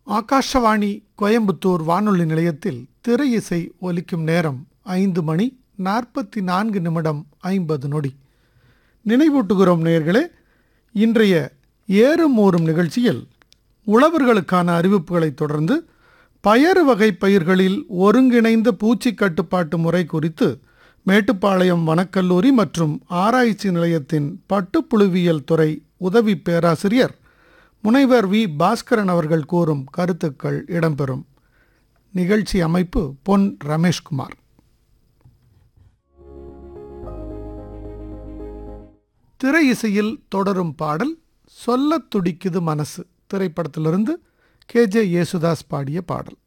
ஆகாஷவாணி கோயம்புத்தூர் வானொலி நிலையத்தில் திரை இசை ஒலிக்கும் நேரம் ஐந்து மணி நாற்பத்தி நான்கு நிமிடம் ஐம்பது நொடி நினைவூட்டுகிறோம் நேயர்களே இன்றைய ஏறும் ஊறும் நிகழ்ச்சியில் உழவர்களுக்கான அறிவிப்புகளைத் தொடர்ந்து பயறு வகை பயிர்களில் ஒருங்கிணைந்த பூச்சி கட்டுப்பாட்டு முறை குறித்து மேட்டுப்பாளையம் வனக்கல்லூரி மற்றும் ஆராய்ச்சி நிலையத்தின் பட்டுப்புழுவியல் துறை உதவி பேராசிரியர் முனைவர் வி பாஸ்கரன் அவர்கள் கூறும் கருத்துக்கள் இடம்பெறும் நிகழ்ச்சி அமைப்பு பொன் ரமேஷ்குமார் திரை இசையில் தொடரும் பாடல் சொல்லத் துடிக்குது மனசு திரைப்படத்திலிருந்து கே ஜே யேசுதாஸ் பாடிய பாடல்